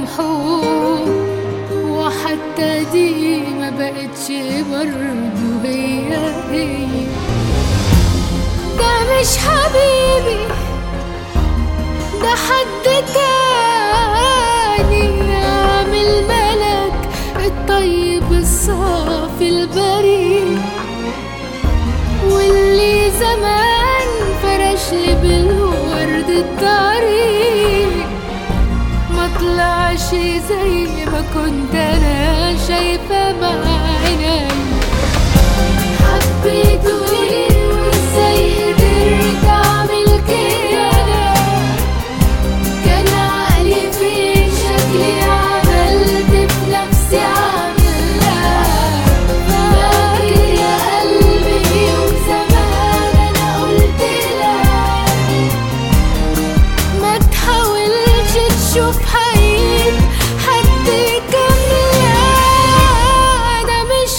جرحه وحتى دي ما بقتش برضه هي هي ده مش حبيبي ده حد تاني عامل ملك الطيب الصافي البريء واللي زمان فرش لي بالورد الطريق ما طلعش زي ما كنت انا شايفه بعيني حبيته ليه وازاي قدرت اعمل كده كان عقلي في شكلي عملت بنفسي عاملة فاكر يا قلبي يوم زمان انا قلت لك ما تحاولش تشوف حقيقة حد كاملة ده مش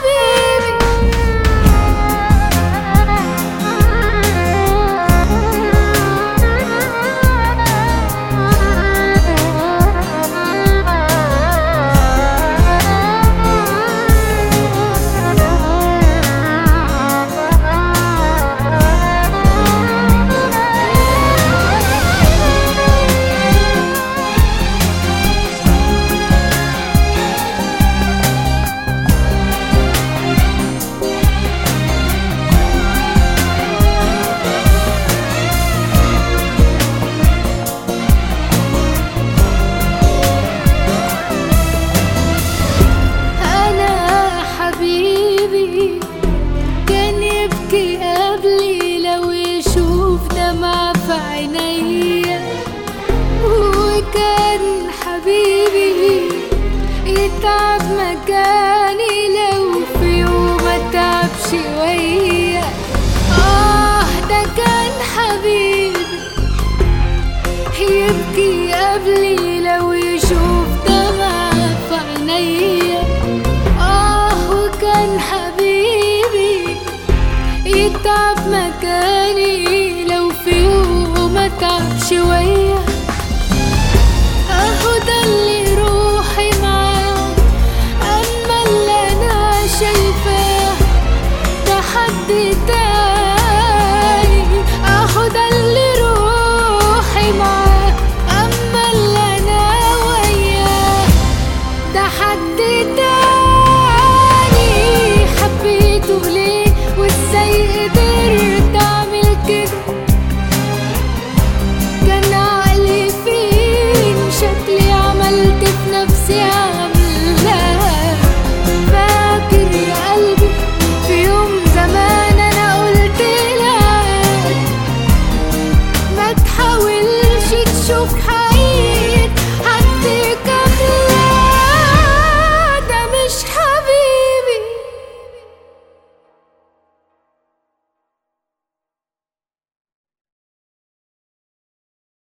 أنا حبيبي كان يبكي قبلي لو يشوف دمع في عينيا وكان حبيبي يتعب مكاني لو في يوم اتعب شوية آه ده كان حبيبي يبكي قبلي